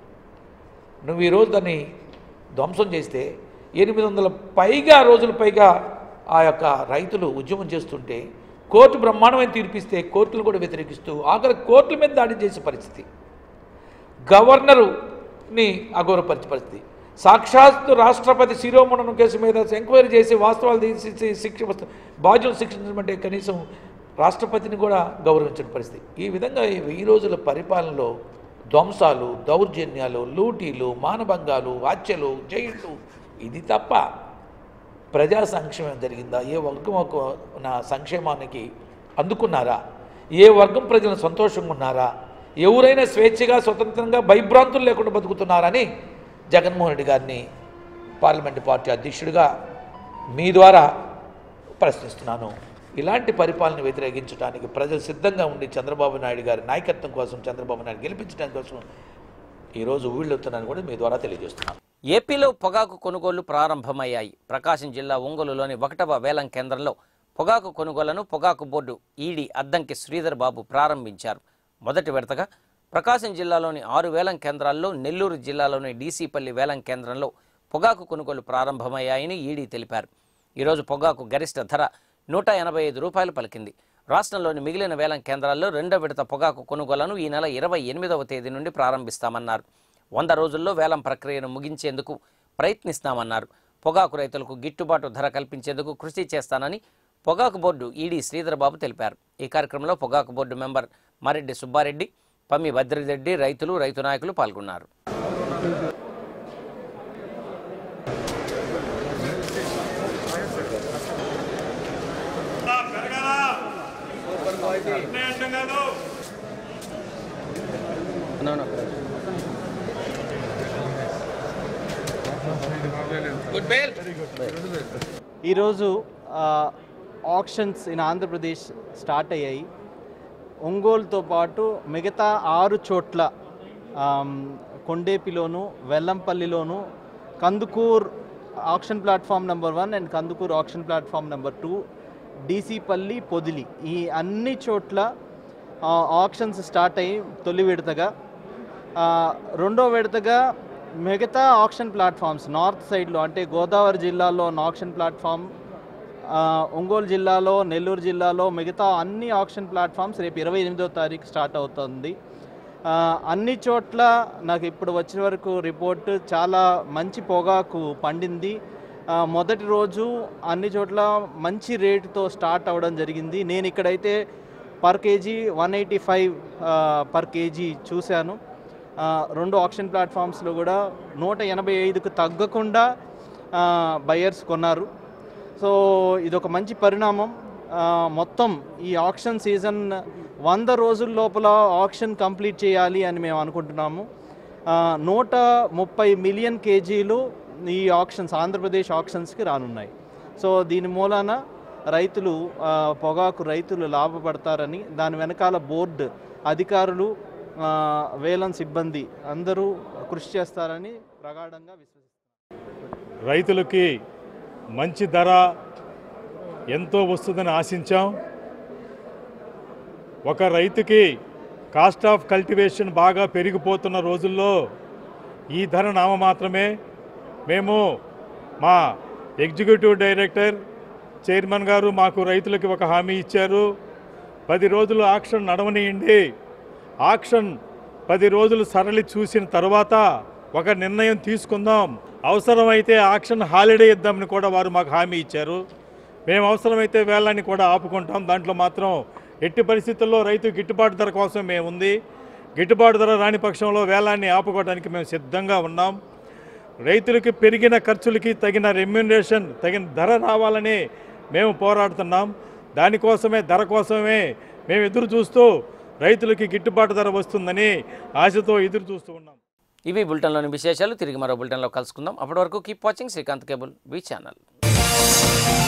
నువ్వు ఈరోజు దాన్ని ధ్వంసం చేస్తే ఎనిమిది వందల పైగా రోజుల పైగా ఆ యొక్క రైతులు ఉద్యమం చేస్తుంటే కోర్టు బ్రహ్మాండమైన తీర్పిస్తే కోర్టులు కూడా వ్యతిరేకిస్తూ ఆఖరి కోర్టుల మీద దాడి చేసే పరిస్థితి గవర్నరుని అగౌరవపరిచే పరిస్థితి సాక్షాత్తు రాష్ట్రపతి శిరోమణం కేసు మీద ఎంక్వైరీ చేసి వాస్తవాలు తీసి శిక్ష బాధ్యులు శిక్షించమంటే కనీసం రాష్ట్రపతిని కూడా గౌరవించిన పరిస్థితి ఈ విధంగా ఈ వెయ్యి రోజుల పరిపాలనలో ధ్వంసాలు దౌర్జన్యాలు లూటీలు మానభంగాలు హత్యలు జైళ్ళు ఇది తప్ప ప్రజా సంక్షేమం జరిగిందా ఏ వర్గం ఒక నా సంక్షేమానికి అందుకున్నారా ఏ వర్గం ప్రజలు సంతోషంగా ఉన్నారా ఎవరైనా స్వేచ్ఛగా స్వతంత్రంగా భయభ్రాంతులు లేకుండా బతుకుతున్నారని జగన్మోహన్ రెడ్డి గారిని పార్లమెంటు పార్టీ అధ్యక్షుడిగా మీ ద్వారా ప్రశ్నిస్తున్నాను ఇలాంటి పరిపాలన వ్యతిరేకించడానికి ప్రజలు సిద్ధంగా ఉండి చంద్రబాబు నాయుడు గారి నాయకత్వం కోసం చంద్రబాబు నాయుడు గెలిపించడం కోసం ఈరోజు ఊళ్ళొస్తున్నాను కూడా మీ ద్వారా తెలియజేస్తున్నాను ఏపీలో పొగాకు కొనుగోళ్లు ప్రారంభమయ్యాయి ప్రకాశం జిల్లా ఒంగోలులోని ఒకటవ వేలం కేంద్రంలో పొగాకు కొనుగోళ్లను పొగాకు బోర్డు ఈడీ అద్దంకి శ్రీధర్ బాబు ప్రారంభించారు మొదటి విడతగా ప్రకాశం జిల్లాలోని ఆరు వేలం కేంద్రాల్లో నెల్లూరు జిల్లాలోని డీసీపల్లి వేలం కేంద్రంలో పొగాకు కొనుగోలు ప్రారంభమయ్యాయని ఈడీ తెలిపారు ఈరోజు పొగాకు గరిష్ట ధర నూట ఎనభై ఐదు రూపాయలు పలికింది రాష్ట్రంలోని మిగిలిన వేలం కేంద్రాల్లో రెండో విడత పొగాకు కొనుగోలను ఈ నెల ఇరవై ఎనిమిదవ తేదీ నుండి ప్రారంభిస్తామన్నారు వంద రోజుల్లో వేలం ప్రక్రియను ముగించేందుకు ప్రయత్నిస్తామన్నారు పొగాకు రైతులకు గిట్టుబాటు ధర కల్పించేందుకు కృషి చేస్తానని పొగాకు బోర్డు ఈడీ శ్రీధర్ బాబు తెలిపారు ఈ కార్యక్రమంలో పొగాకు బోర్డు మెంబర్ మారెడ్డి సుబ్బారెడ్డి పమ్మి భద్రిరెడ్డి రైతులు రైతు నాయకులు పాల్గొన్నారు ఈరోజు ఆప్షన్స్ ఇన్ ఆంధ్రప్రదేశ్ స్టార్ట్ అయ్యాయి ఒంగోలుతో పాటు మిగతా ఆరు చోట్ల ఆమ్, కొండేపిలోను వెల్లంపల్లిలోను Kandukur auction platform number one and Kandukur auction platform number two డీసీపల్లి పొదిలి ఈ అన్ని చోట్ల ఆప్షన్స్ స్టార్ట్ అయ్యి తొలి విడతగా ఆ, రెండో విడతగా మిగతా ఆక్షన్ ప్లాట్ఫామ్స్ నార్త్ సైడ్లో అంటే గోదావరి జిల్లాలో ఉన్న ఆక్షన్ ప్లాట్ఫామ్ ఆ, ఒంగోలు జిల్లాలో నెల్లూరు జిల్లాలో మిగతా అన్ని ఆక్షన్ ప్లాట్ఫామ్స్ రేపు ఇరవై ఎనిమిదో తారీఖు స్టార్ట్ అవుతుంది ఆ, అన్ని చోట్ల నాకు ఇప్పుడు వచ్చిన వరకు రిపోర్ట్ చాలా మంచి పొగాకు పండింది ఆ, మొదటి రోజు అన్ని చోట్ల మంచి రేటుతో స్టార్ట్ అవ్వడం జరిగింది నేను ఇక్కడైతే per KG one eighty five per KG చూశాను ఆ, రెండు ఆప్షన్ ప్లాట్ఫామ్స్లో కూడా నూట ఎనభై ఐదుకు తగ్గకుండా బయర్స్ కొన్నారు సో ఇది ఒక మంచి పరిణామం ఆ, మొత్తం ఈ ఆక్షన్ సీజన్ వంద రోజుల లోపల ఆక్షన్ కంప్లీట్ చేయాలి అని మేము అనుకుంటున్నాము ఆ, నూట ముప్పై మిలియన్ కేజీలు ఈ ఆక్షన్స్ ఆంధ్రప్రదేశ్ ఆక్షన్స్కి రానున్నాయి సో దీని మూలాన రైతులు ఆ, పొగాకు రైతులు లాభపడతారని దాని వెనకాల బోర్డు అధికారులు ఆ, వేలం సిబ్బంది అందరూ కృషి చేస్తారని ప్రగాఢంగా విశ్వసిస్తున్నాను రైతులకి మంచి ధర ఎంతో వస్తుందని ఆశించాం ఒక రైతుకి కాస్ట్ ఆఫ్ కల్టివేషన్ బాగా పెరిగిపోతున్న రోజుల్లో ఈ ధర నామమాత్రమే మేము మా ఎగ్జిక్యూటివ్ డైరెక్టర్ చైర్మన్ గారు మాకు రైతులకి ఒక హామీ ఇచ్చారు పది రోజులు ఆక్షన్ నడవనియండి ఆక్షన్ పది రోజులు సరళి చూసిన తర్వాత ఒక నిర్ణయం తీసుకుందాం అవసరమైతే ఆక్షన్ హాలిడే ఇద్దామని కూడా వారు మాకు హామీ ఇచ్చారు మేము అవసరమైతే వేలాన్ని కూడా ఆపుకుంటాం దాంట్లో మాత్రం ఎట్టి పరిస్థితుల్లో రైతు గిట్టుబాటు ధర కోసం మేము ఉంది గిట్టుబాటు ధర రాని పక్షంలో వేలాన్ని ఆపుకోవడానికి మేము సిద్ధంగా ఉన్నాం రైతులకి పెరిగిన ఖర్చులకి తగిన రెమ్యునరేషన్ తగిన ధర రావాలని మేము పోరాడుతున్నాం దానికోసమే ధర కోసమే మేము ఎదురు చూస్తూ రైతులకి గిట్టుబాటు ధర వస్తుందని ఆశతో ఎదురు చూస్తూ ఉన్నాం ఇవి బులెటిన్లోని విశేషాలు తిరిగి మరో బులెటిన్లో కలుసుకుందాం అప్పటి వరకు keep watching Srikanth cable V channel